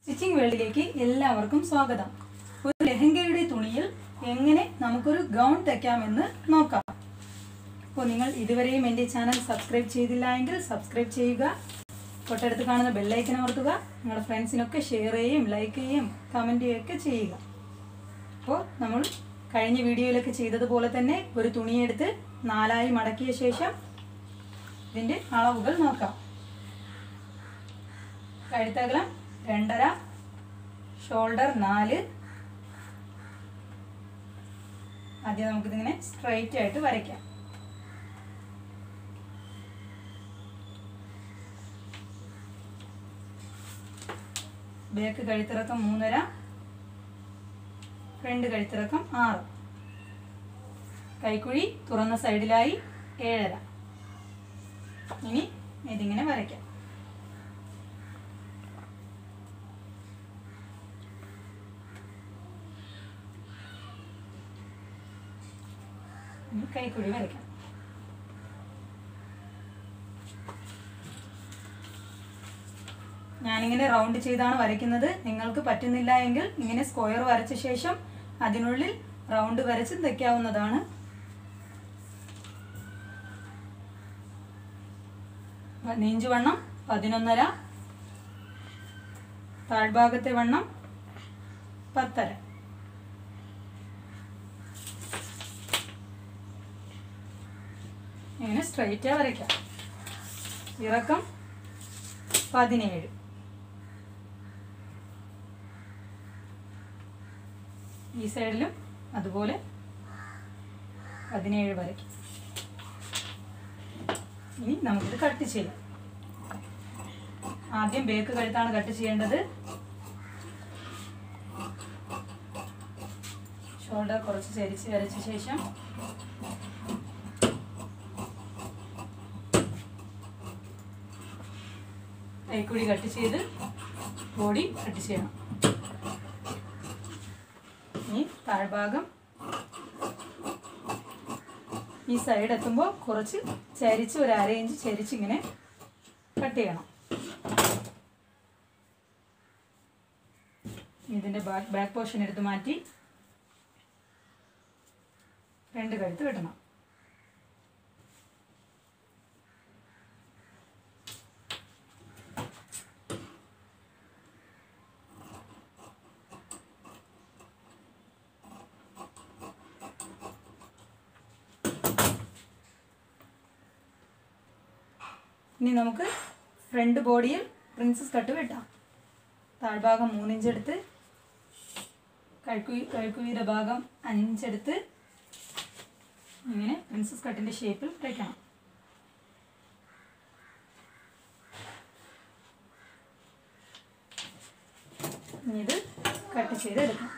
stitching വേൾഡിലേക്ക് എല്ലാവർക്കും സ്വാഗതം ഒരു ലെഹങ്കയുടെ തുണിയിൽ എങ്ങനെ നമുക്കൊരു ഗൗൺ തയ്ക്കാമെന്ന് നോക്കാം അപ്പോൾ നിങ്ങൾ ഇതുവരെയും എൻ്റെ ചാനൽ സബ്സ്ക്രൈബ് ചെയ്തില്ല എങ്കിൽ സബ്സ്ക്രൈബ് ചെയ്യുക തൊട്ടടുത്ത് കാണുന്ന ബെല്ലൈക്കൻ അമർത്തുക നിങ്ങളുടെ ഫ്രണ്ട്സിനൊക്കെ ഷെയർ ചെയ്യുകയും ലൈക്ക് ചെയ്യുകയും കമൻറ്റ് ചെയ്യുകയൊക്കെ ചെയ്യുക അപ്പോൾ നമ്മൾ കഴിഞ്ഞ വീഡിയോയിലൊക്കെ ചെയ്തതുപോലെ തന്നെ ഒരു തുണിയെടുത്ത് നാലായി മടക്കിയ ശേഷം ഇതിൻ്റെ അളവുകൾ നോക്കാം കഴുത്തകലം രണ്ടര ഷോൾഡർ നാല് ആദ്യം നമുക്കിതിങ്ങനെ സ്ട്രൈറ്റ് ആയിട്ട് വരയ്ക്കാം ബാക്ക് കഴുത്തിറക്കം മൂന്നര ഫ്രണ്ട് കഴുത്തിറക്കം ആറ് കൈക്കുഴി തുറന്ന സൈഡിലായി ഏഴര ഇനി ഇതിങ്ങനെ വരയ്ക്കാം ഇനി കൈക്കുഴി വരയ്ക്കാം ഞാനിങ്ങനെ റൗണ്ട് ചെയ്താണ് വരയ്ക്കുന്നത് നിങ്ങൾക്ക് പറ്റുന്നില്ല എങ്കിൽ ഇങ്ങനെ സ്ക്വയർ വരച്ച ശേഷം അതിനുള്ളിൽ റൗണ്ട് വരച്ച് തയ്ക്കാവുന്നതാണ് നെഞ്ചു വണ്ണം പതിനൊന്നര താഴ്ഭാഗത്തെ വണ്ണം പത്തര ഇങ്ങനെ സ്ട്രൈറ്റാ വരയ്ക്കാം ഇറക്കം പതിനേഴ് ഈ സൈഡിലും അതുപോലെ പതിനേഴ് വരയ്ക്കും ഇനി നമുക്കിത് കട്ട് ചെയ്യാം ആദ്യം ബേക്ക് കഴുത്താണ് കട്ട് ചെയ്യേണ്ടത് ഷോൾഡർ കുറച്ച് ചരിച്ച് വരച്ച ശേഷം കൈക്കുഴി കട്ട് ചെയ്ത് ബോഡി കട്ട് ചെയ്യണം ഇനി താഴ്ഭാഗം ഈ സൈഡ് എത്തുമ്പോൾ കുറച്ച് ചരിച്ച് ഒരു അര ഇഞ്ച് ചരിച്ച് ഇങ്ങനെ കട്ട് ചെയ്യണം ഇതിൻ്റെ ബാക്ക് ബാക്ക് പോർഷൻ എടുത്ത് മാറ്റി രണ്ട് കഴുത്ത് വെട്ടണം ഇനി നമുക്ക് ഫ്രണ്ട് ബോഡിയിൽ പ്രിൻസസ് കട്ട് വെട്ടാം താഴ്ഭാഗം മൂന്നിഞ്ചെടുത്ത് കഴുക്കുഴി കഴുക്കുഴിയുടെ ഭാഗം അഞ്ചെടുത്ത് ഇങ്ങനെ പ്രിൻസസ് കട്ടിൻ്റെ ഷേപ്പിൽ വയ്ക്കണം ഇനി ഇത് കട്ട് ചെയ്തെടുക്കാം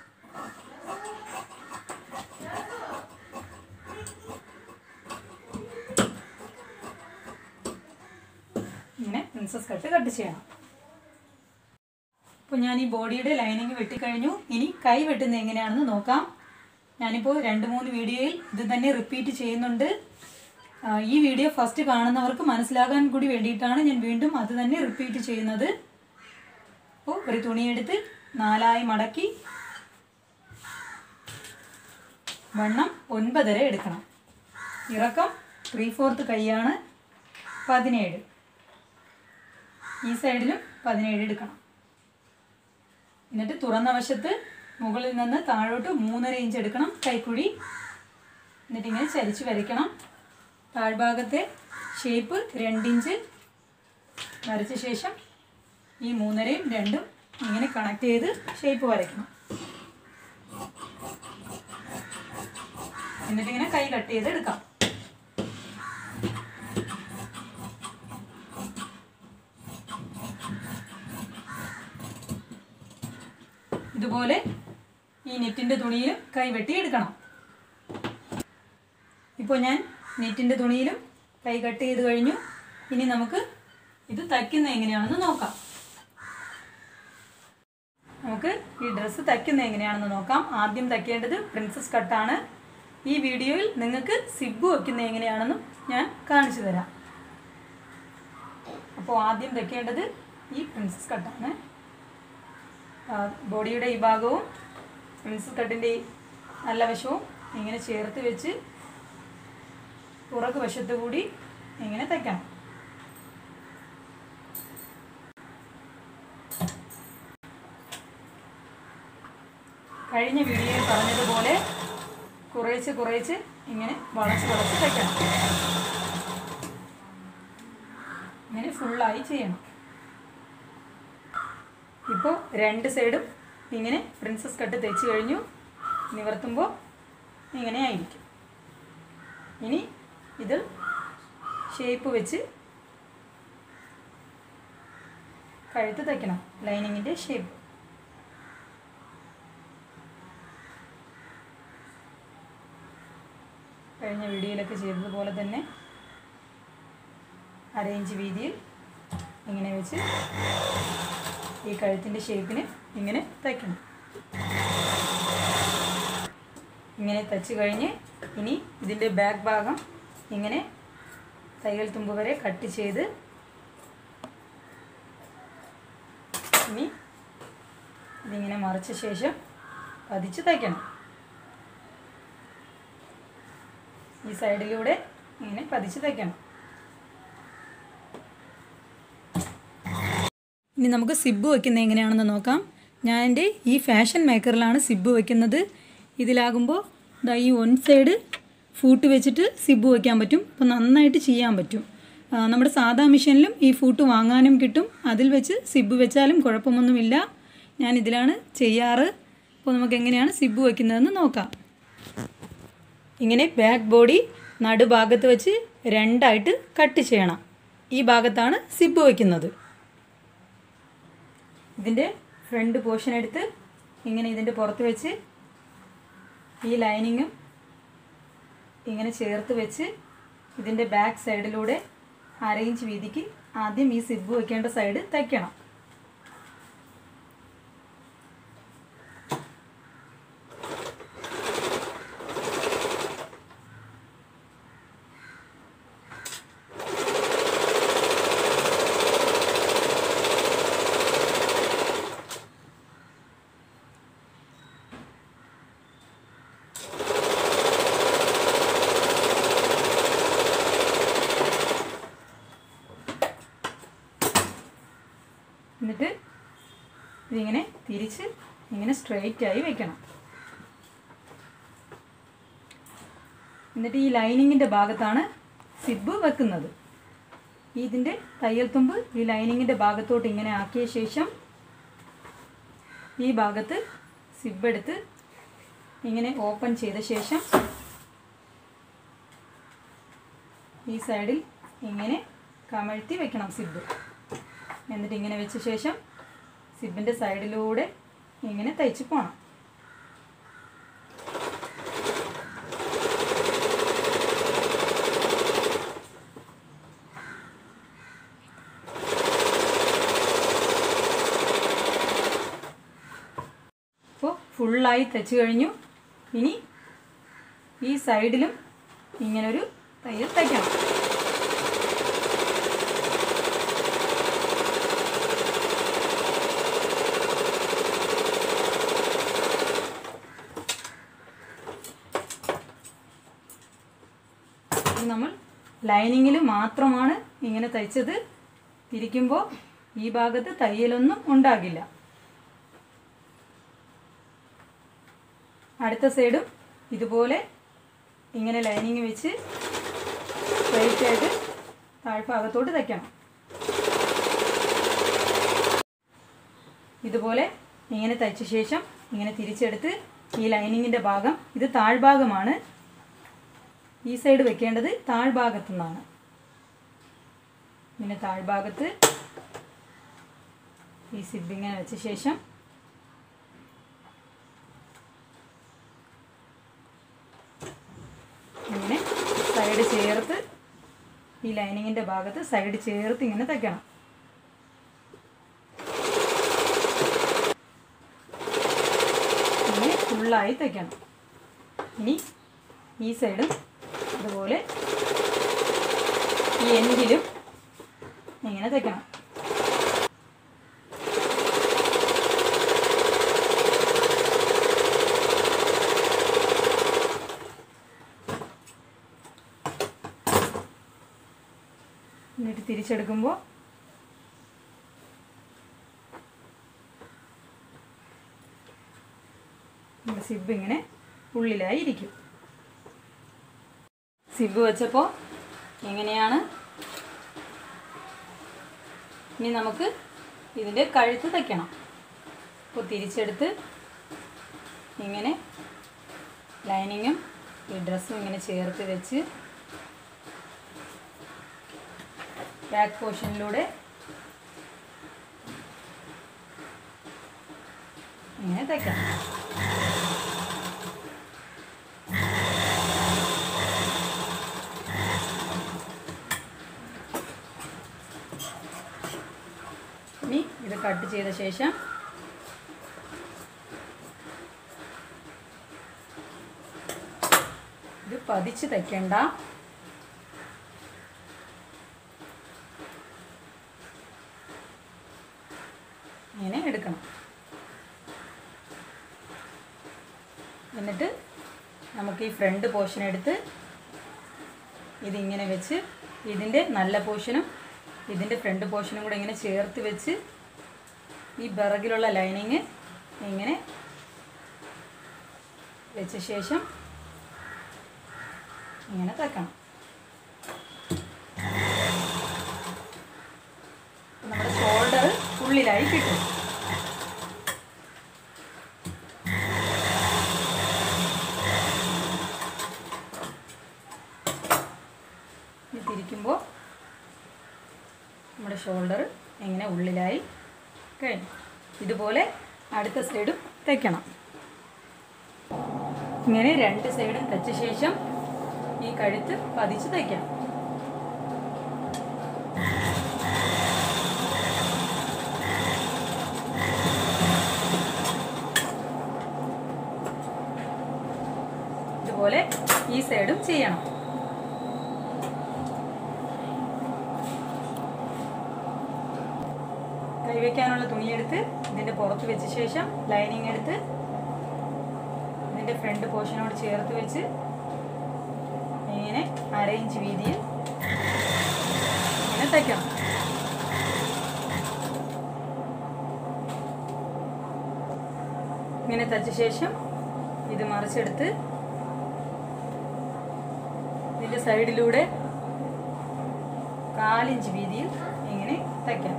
ഇങ്ങനെ പ്രിൻസസ് കട്ട് കട്ട് ചെയ്യണം അപ്പോൾ ഞാൻ ഈ ബോഡിയുടെ ലൈനിങ് വെട്ടിക്കഴിഞ്ഞു ഇനി കൈ വെട്ടുന്നത് എങ്ങനെയാണെന്ന് നോക്കാം ഞാനിപ്പോൾ രണ്ട് മൂന്ന് വീഡിയോയിൽ ഇത് തന്നെ റിപ്പീറ്റ് ചെയ്യുന്നുണ്ട് ആ, ഈ വീഡിയോ ഫസ്റ്റ് കാണുന്നവർക്ക് മനസ്സിലാകാൻ കൂടി വേണ്ടിയിട്ടാണ് ഞാൻ വീണ്ടും അത് തന്നെ റിപ്പീറ്റ് ചെയ്യുന്നത് അപ്പോൾ ഒരു തുണിയെടുത്ത് നാലായി മടക്കി വണ്ണം ഒൻപതര എടുക്കണം ഇറക്കം ത്രീ ഫോർത്ത് കൈയാണ് പതിനേഴ് ഈ സൈഡിലും പതിനേഴ് എടുക്കണം എന്നിട്ട് തുറന്ന വശത്ത് മുകളിൽ നിന്ന് താഴോട്ട് മൂന്നര ഇഞ്ച് എടുക്കണം കൈക്കുഴി എന്നിട്ട് ഇങ്ങനെ ചരിച്ച് വരയ്ക്കണം താഴ്ഭാഗത്തെ ഷേപ്പ് രണ്ടിഞ്ച് വരച്ച ശേഷം ഈ മൂന്നരയും രണ്ടും ഇങ്ങനെ കണക്ട് ചെയ്ത് ഷേപ്പ് വരയ്ക്കണം എന്നിട്ട് ഇങ്ങനെ കൈ കട്ട് ചെയ്ത് എടുക്കാം ഇതുപോലെ ഈ നെറ്റിൻ്റെ തുണിയിലും കൈവെട്ടി എടുക്കണം ഇപ്പോൾ ഞാൻ നെറ്റിൻ്റെ തുണിയിലും കൈ കട്ട് ചെയ്ത് കഴിഞ്ഞു ഇനി നമുക്ക് ഇത് തയ്ക്കുന്ന എങ്ങനെയാണെന്ന് നോക്കാം നമുക്ക് ഈ ഡ്രസ്സ് തയ്ക്കുന്ന എങ്ങനെയാണെന്ന് നോക്കാം ആദ്യം തയ്ക്കേണ്ടത് പ്രിൻസസ് കട്ടാണ് ഈ വീഡിയോയിൽ നിങ്ങൾക്ക് സിബ് വയ്ക്കുന്ന എങ്ങനെയാണെന്നും ഞാൻ കാണിച്ചു തരാം അപ്പോൾ ആദ്യം തയ്ക്കേണ്ടത് ഈ പ്രിൻസസ് കട്ടാണ് ആ, ബോഡിയുടെ ഈ ഭാഗവും പ്രിൻസസ് കട്ടിൻ്റെ ഈ നല്ല വശവും ഇങ്ങനെ ചേർത്ത് വെച്ച് പുറകു വശത്ത് കൂടി ഇങ്ങനെ തയ്ക്കണം കഴിഞ്ഞ വീഡിയോയിൽ പറഞ്ഞതുപോലെ കുറേച്ച് കുറേച്ച് ഇങ്ങനെ വളച്ച് വളച്ച് തയ്ക്കണം ഇങ്ങനെ ഫുള്ളായി ചെയ്യണം ഇപ്പോൾ രണ്ട് സൈഡും ഇങ്ങനെ പ്രിൻസസ് കട്ട് തയ്ച്ച് കഴിഞ്ഞു നിവർത്തുമ്പോൾ ഇങ്ങനെ ആയിരിക്കും ഇനി ഇതിൽ ഷേപ്പ് വെച്ച് കഴുത്ത് തയ്ക്കണം ലൈനിങ്ങിൻ്റെ ഷേപ്പ് കഴിഞ്ഞ വീഡിയോയിലൊക്കെ ചെയ്തതുപോലെ തന്നെ അരയിഞ്ച് വീതിയിൽ ഇങ്ങനെ വെച്ച് ഈ കഴുത്തിൻ്റെ ഷേപ്പിന് ഇങ്ങനെ തയ്ക്കണം ഇങ്ങനെ തച്ച് കഴിഞ്ഞ് ഇനി ഇതിൻ്റെ ബാക്ക് ഭാഗം ഇങ്ങനെ തയ്യൽ തുമ്പ് വരെ കട്ട് ചെയ്ത് ഇനി ഇതിങ്ങനെ മറിച്ച ശേഷം പതിച്ച് തയ്ക്കണം ഈ സൈഡിലൂടെ ഇങ്ങനെ പതിച്ച് തയ്ക്കണം ഇനി നമുക്ക് സിബ് വയ്ക്കുന്നത് എങ്ങനെയാണെന്ന് നോക്കാം ഞാൻ എൻ്റെ ഈ ഫാഷൻ മേക്കറിലാണ് സിബ് വയ്ക്കുന്നത് ഇതിലാകുമ്പോൾ ദാ ഈ വൺ സൈഡ് ഫൂട്ട് വെച്ചിട്ട് സിബ് വയ്ക്കാൻ പറ്റും അപ്പോൾ നന്നായിട്ട് ചെയ്യാൻ പറ്റും ആ, നമ്മുടെ സാധാ മെഷീനിലും ഈ ഫൂട്ട് വാങ്ങാനും കിട്ടും അതിൽ വെച്ച് സിബ് വെച്ചാലും കുഴപ്പമൊന്നുമില്ല ഞാൻ ഇതിലാണ് ചെയ്യാറ് അപ്പോൾ നമുക്ക് എങ്ങനെയാണ് സിബ് വയ്ക്കുന്നതെന്ന് നോക്കാം ഇങ്ങനെ ബാക്ക് ബോഡി നടുഭാഗത്ത് വെച്ച് രണ്ടായിട്ട് കട്ട് ചെയ്യണം ഈ ഭാഗത്താണ് സിബ് വയ്ക്കുന്നത് ഇതിൻ്റെ ഫ്രണ്ട് പോർഷൻ എടുത്ത് ഇങ്ങനെ ഇതിൻ്റെ പുറത്ത് വെച്ച് ഈ ലൈനിങ്ങും ഇങ്ങനെ ചേർത്ത് വെച്ച് ഇതിൻ്റെ ബാക്ക് സൈഡിലൂടെ അരയിഞ്ച് വീതിക്ക് ആദ്യം ഈ സിബ് വെക്കേണ്ട സൈഡ് തയ്ക്കണം എന്നിട്ട് ഇതിങ്ങനെ തിരിച്ച് ഇങ്ങനെ സ്ട്രെയിറ്റ് ആയി വെക്കണം എന്നിട്ട് ഈ ലൈനിങ്ങിൻ്റെ ഭാഗത്താണ് സിബ് വെക്കുന്നത് ഇതിൻ്റെ തയ്യൽ തുമ്പ് ഈ ലൈനിങ്ങിൻ്റെ ഭാഗത്തോട്ട് ഇങ്ങനെ ആക്കിയ ശേഷം ഈ ഭാഗത്ത് സിബ് എടുത്ത് ഇങ്ങനെ ഓപ്പൺ ചെയ്ത ശേഷം ഈ സൈഡിൽ ഇങ്ങനെ കമഴ്ത്തി വെക്കണം സിബ് എന്നിട്ട് ഇങ്ങനെ വെച്ച ശേഷം സിബിൻ്റെ സൈഡിലൂടെ ഇങ്ങനെ തയ്ച്ച് പോകണം അപ്പോൾ ഫുള്ളായി തയ്ച്ച് കഴിഞ്ഞു ഇനി ഈ സൈഡിലും ഇങ്ങനൊരു തയ്യൽ തയ്ക്കണം ഇത് നമ്മൾ ലൈനിങ്ങിൽ മാത്രമാണ് ഇങ്ങനെ തയ്ച്ചത് തിരിക്കുമ്പോൾ ഈ ഭാഗത്ത് തയ്യലൊന്നും ഉണ്ടാകില്ല അടുത്ത സൈഡും ഇതുപോലെ ഇങ്ങനെ ലൈനിങ് വെച്ച് സ്ട്രൈറ്റ് ആയിട്ട് താഴ്ഭാഗത്തോട്ട് തയ്ക്കണം ഇതുപോലെ ഇങ്ങനെ തയ്ച്ച ശേഷം ഇങ്ങനെ തിരിച്ചെടുത്ത് ഈ ലൈനിങ്ങിൻ്റെ ഭാഗം ഇത് താഴ്ഭാഗമാണ് ഈ സൈഡ് വെക്കേണ്ടത് താഴ്ഭാഗത്തു നിന്നാണ് ഇങ്ങനെ താഴ്ഭാഗത്ത് ഈ സിബ് ഇങ്ങനെ വെച്ച ശേഷം ഇങ്ങനെ സൈഡ് ചേർത്ത് ഈ ലൈനിങ്ങിൻ്റെ ഭാഗത്ത് സൈഡ് ചേർത്ത് ഇങ്ങനെ തയ്ക്കണം ഇങ്ങനെ ഫുള്ളായി തയ്ക്കണം ഇനി ഈ സൈഡും അതുപോലെ ഈ എൻഡിലും ഇങ്ങനെ തയ്ക്കണം എന്നിട്ട് തിരിച്ചെടുക്കുമ്പോൾ നമ്മുടെ സിബ് ഇങ്ങനെ ഉള്ളിലായി ഇരിക്കും സിബ് വെച്ചപ്പോൾ എങ്ങനെയാണ് ഇനി നമുക്ക് ഇതിൻ്റെ കഴുത്ത് തയ്ക്കണം അപ്പോൾ തിരിച്ചെടുത്ത് ഇങ്ങനെ ലൈനിങ്ങും ഈ ഡ്രസ്സും ഇങ്ങനെ ചേർത്ത് വെച്ച് ബാക്ക് പോർഷനിലൂടെ ഇങ്ങനെ തയ്ക്കാം ഇനി ഇത് കട്ട് ചെയ്ത ശേഷം ഇത് പതിച്ച് തയ്ക്കണ്ട ഇങ്ങനെ എടുക്കണം എന്നിട്ട് നമുക്ക് ഈ ഫ്രണ്ട് പോർഷൻ എടുത്ത് ഇതിങ്ങനെ വെച്ച് ഇതിൻ്റെ നല്ല പോർഷനും ഇതിൻ്റെ ഫ്രണ്ട് പോർഷനും കൂടെ ഇങ്ങനെ ചേർത്ത് വെച്ച് ഈ പിറകിലുള്ള ലൈനിങ് ഇങ്ങനെ വെച്ച ശേഷം ഇങ്ങനെ തക്കണം നമ്മുടെ ഷോൾഡർ ഉള്ളിലായി കിട്ടും ഇത് തിരിക്കുമ്പോൾ നമ്മുടെ ഷോൾഡർ ഇങ്ങനെ ഉള്ളിലായി കഴിഞ്ഞു ഇതുപോലെ അടുത്ത സൈഡും തയ്ക്കണം ഇങ്ങനെ രണ്ട് സൈഡും തയ്ച്ച ശേഷം ഈ കഴുത്ത് പതിച്ച് തയ്ക്കാം ഇതുപോലെ ഈ സൈഡും ചെയ്യണം കൈവയ്ക്കാനുള്ള തുണിയെടുത്ത് ഇതിൻ്റെ പുറത്ത് വെച്ച ശേഷം ലൈനിങ് എടുത്ത് ഇതിൻ്റെ ഫ്രണ്ട് പോർഷനോട് ചേർത്ത് വെച്ച് ഇങ്ങനെ അര ഇഞ്ച് വീതിയിൽ ഇങ്ങനെ തയ്ക്കണം ഇങ്ങനെ തയ്ച്ച ശേഷം ഇത് മറിച്ചെടുത്ത് ഇതിൻ്റെ സൈഡിലൂടെ കാലിഞ്ച് വീതിയിൽ ഇങ്ങനെ തയ്ക്കാം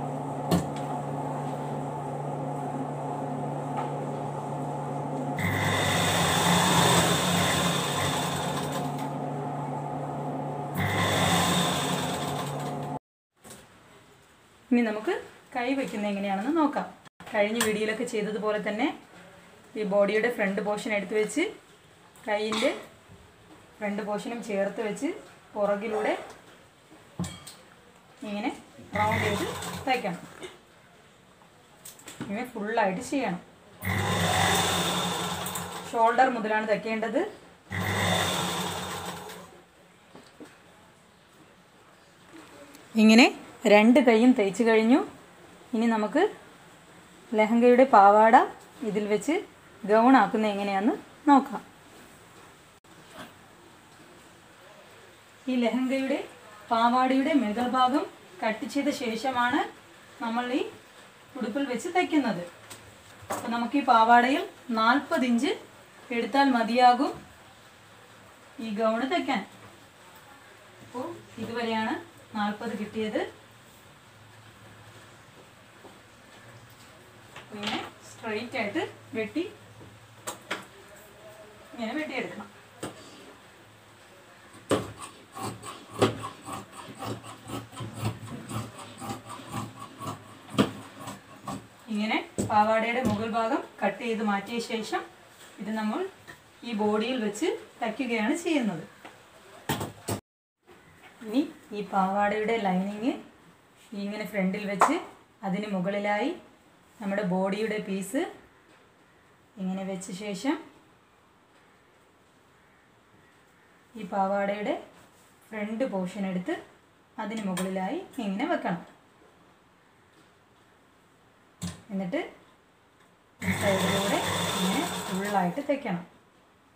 ഇനി നമുക്ക് കൈ വയ്ക്കുന്നത് എങ്ങനെയാണെന്ന് നോക്കാം കഴിഞ്ഞ വീഡിയോയിലൊക്കെ ചെയ്തതുപോലെ തന്നെ ഈ ബോഡിയുടെ ഫ്രണ്ട് പോർഷൻ എടുത്ത് വെച്ച് കൈയിൻ്റെ ഫ്രണ്ട് പോർഷനും ചേർത്ത് വെച്ച് പുറകിലൂടെ ഇങ്ങനെ റൗണ്ട് ചെയ്ത് തയ്ക്കണം ഇങ്ങനെ ഫുള്ളായിട്ട് ചെയ്യണം ഷോൾഡർ മുതലാണ് തയ്ക്കേണ്ടത് ഇങ്ങനെ രണ്ട് കൈയും തയ്ച്ചു കഴിഞ്ഞു ഇനി നമുക്ക് ലെഹങ്കയുടെ പാവാട ഇതിൽ വെച്ച് ഗൗൺ ആക്കുന്നത് എങ്ങനെയാണെന്ന് നോക്കാം ഈ ലെഹങ്കയുടെ പാവാടയുടെ മുകൾ ഭാഗം കട്ട് ചെയ്ത ശേഷമാണ് നമ്മൾ ഈ ഉടുപ്പിൽ വെച്ച് തയ്ക്കുന്നത് അപ്പോൾ നമുക്ക് ഈ പാവാടയിൽ നാൽപ്പത് ഇഞ്ച് എടുത്താൽ മതിയാകും ഈ ഗൗണ് തയ്ക്കാൻ അപ്പോൾ ഇതുവരെയാണ് നാൽപ്പത് കിട്ടിയത് ഇങ്ങനെ സ്ട്രെയിറ്റ് ആയിട്ട് വെട്ടി ഇങ്ങനെ വെട്ടിയെടുക്കണം ഇങ്ങനെ പാവാടയുടെ മുകൾ ഭാഗം കട്ട് ചെയ്ത് മാറ്റിയ ശേഷം ഇത് നമ്മൾ ഈ ബോഡിയിൽ വെച്ച് തയ്ക്കുകയാണ് ചെയ്യുന്നത് ഇനി ഈ പാവാടയുടെ ലൈനിങ് ഇങ്ങനെ ഫ്രണ്ടിൽ വെച്ച് അതിന് മുകളിലായി നമ്മുടെ ബോഡിയുടെ പീസ് ഇങ്ങനെ വെച്ച ശേഷം ഈ പാവാടയുടെ ഫ്രണ്ട് പോർഷൻ എടുത്ത് അതിന് മുകളിലായി ഇങ്ങനെ വെക്കണം എന്നിട്ട് ഈ സൈഡിലൂടെ ഇങ്ങനെ ഫുള്ളായിട്ട് തയ്ക്കണം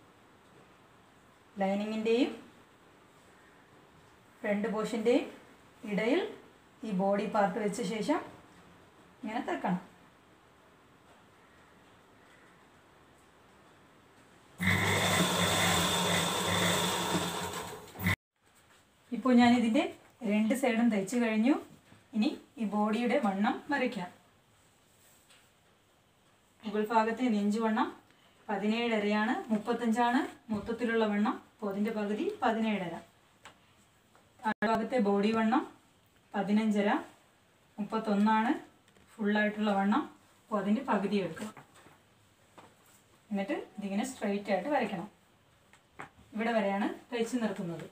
ലൈനിങ്ങിൻ്റെയും ഫ്രണ്ട് പോർഷൻ്റെയും ഇടയിൽ ഈ ബോഡി പാർട്ട് വെച്ച ശേഷം ഇങ്ങനെ തക്കണം ഇപ്പോൾ ഞാൻ ഇതിൻ്റെ രണ്ട് സൈഡും തയ്ച്ചു കഴിഞ്ഞു ഇനി ഈ ബോഡിയുടെ വണ്ണം വരയ്ക്കാം മുകൾ ഭാഗത്തെ നെഞ്ചുവണ്ണം പതിനേഴരയാണ് മുപ്പത്തഞ്ചാണ് മൊത്തത്തിലുള്ള വണ്ണം അപ്പോൾ അതിൻ്റെ പകുതി പതിനേഴര താഴ്ഭാഗത്തെ ബോഡി വണ്ണം പതിനഞ്ചര മുപ്പത്തൊന്നാണ് ഫുള്ളായിട്ടുള്ള വണ്ണം അപ്പോൾ അതിൻ്റെ പകുതി എടുക്കണം എന്നിട്ട് ഇതിങ്ങനെ സ്ട്രെയിറ്റ് ആയിട്ട് വരയ്ക്കണം ഇവിടെ വരെയാണ് തയ്ച്ച് നിർത്തുന്നത്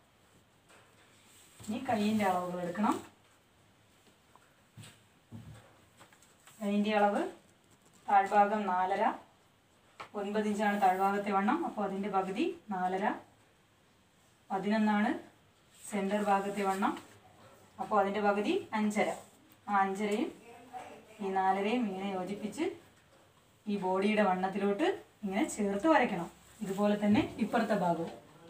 ഇനി കൈയിൻ്റെ അളവുകൾ എടുക്കണം കൈയിൻ്റെ അളവ് താഴ്ഭാഗം നാലര ഒൻപത് ഇഞ്ചാണ് താഴ്ഭാഗത്തെ വണ്ണം അപ്പോൾ അതിൻ്റെ പകുതി നാലര പതിനൊന്നാണ് സെൻറ്റർ ഭാഗത്തെ വണ്ണം അപ്പോൾ അതിൻ്റെ പകുതി അഞ്ചര ആ അഞ്ചരയും ഈ നാലരയും ഇങ്ങനെ യോജിപ്പിച്ച് ഈ ബോഡിയുടെ വണ്ണത്തിലോട്ട് ഇങ്ങനെ ചേർത്ത് വരയ്ക്കണം ഇതുപോലെ തന്നെ ഇപ്പുറത്തെ ഭാഗവും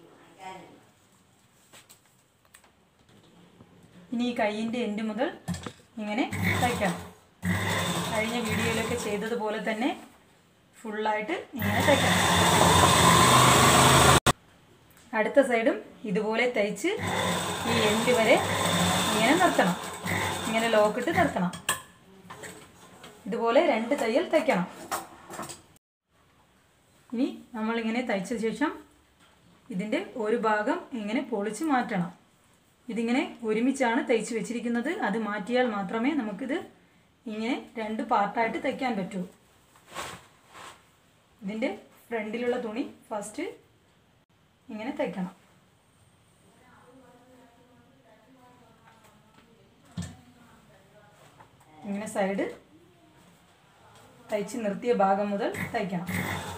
ഇനി ഈ കൈയിൻ്റെ എൻഡ് മുതൽ ഇങ്ങനെ തയ്ക്കണം കഴിഞ്ഞ വീഡിയോയിലൊക്കെ ചെയ്തതുപോലെ തന്നെ ഫുള്ളായിട്ട് ഇങ്ങനെ തയ്ക്കണം അടുത്ത സൈഡും ഇതുപോലെ തയ്ച്ച് ഈ എൻഡ് വരെ ഇങ്ങനെ നിർത്തണം ഇങ്ങനെ ലോക്കിട്ട് നിർത്തണം ഇതുപോലെ രണ്ട് തയ്യൽ തയ്ക്കണം ഇനി നമ്മളിങ്ങനെ തയ്ച്ച ശേഷം ഇതിൻ്റെ ഒരു ഭാഗം ഇങ്ങനെ പൊളിച്ച് മാറ്റണം ഇതിങ്ങനെ ഒരുമിച്ചാണ് തയ്ച്ച് വെച്ചിരിക്കുന്നത് അത് മാറ്റിയാൽ മാത്രമേ നമുക്കിത് ഇങ്ങനെ രണ്ട് പാർട്ടായിട്ട് തയ്ക്കാൻ പറ്റൂ ഇതിൻ്റെ ഫ്രണ്ടിലുള്ള തുണി ഫസ്റ്റ് ഇങ്ങനെ തയ്ക്കണം ഇങ്ങനെ സൈഡ് തയ്ച്ച് നിർത്തിയ ഭാഗം മുതൽ തയ്ക്കണം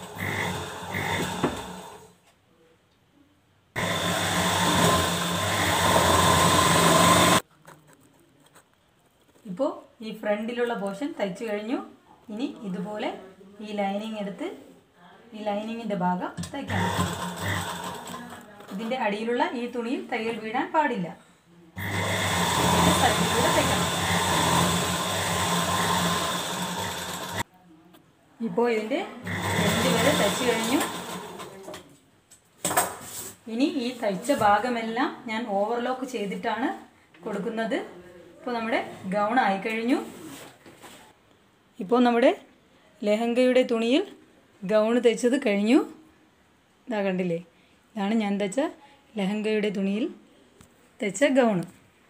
ഇപ്പോൾ ഈ ഫ്രണ്ടിലുള്ള പോർഷൻ തയ്ച്ചു കഴിഞ്ഞു ഇനി ഇതുപോലെ ഈ ലൈനിങ് എടുത്ത് ഈ ലൈനിങ്ങിൻ്റെ ഭാഗം തയ്ക്കണം ഇതിൻ്റെ അടിയിലുള്ള ഈ തുണിയിൽ തയ്യൽ വീഴാൻ പാടില്ല ഇതിൻ്റെ സൈഡിലൂടെ തയ്ക്കണം ഇപ്പോൾ ഇതിൻ്റെ രണ്ട് വരെ തയ്ച്ചു കഴിഞ്ഞു ഇനി ഈ തയ്ച്ച ഭാഗമെല്ലാം ഞാൻ ഓവർലോക്ക് ചെയ്തിട്ടാണ് കൊടുക്കുന്നത് ഇപ്പോൾ നമ്മുടെ ഗൗൺ ആയിക്കഴിഞ്ഞു ഇപ്പോൾ നമ്മുടെ ലെഹങ്കയുടെ തുണിയിൽ ഗൗൺ തയ്ച്ചത് കഴിഞ്ഞു ഇതാ കണ്ടില്ലേ ഇതാണ് ഞാൻ തയ്ച്ച ലെഹങ്കയുടെ തുണിയിൽ തയ്ച്ച ഗൗൺ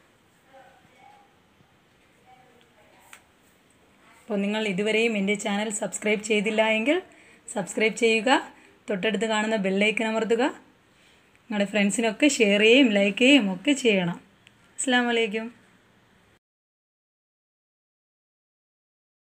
അപ്പോൾ നിങ്ങൾ ഇതുവരെയും എൻ്റെ ചാനൽ സബ്സ്ക്രൈബ് ചെയ്തില്ല എങ്കിൽ സബ്സ്ക്രൈബ് ചെയ്യുക തൊട്ടടുത്ത് കാണുന്ന ബെല്ലൈക്കൻ അമർത്തുക നിങ്ങളുടെ ഫ്രണ്ട്സിനൊക്കെ ഷെയർ ചെയ്യുകയും ലൈക്ക് ചെയ്യുകയും ഒക്കെ ചെയ്യണം അസ്സാം വലൈക്കും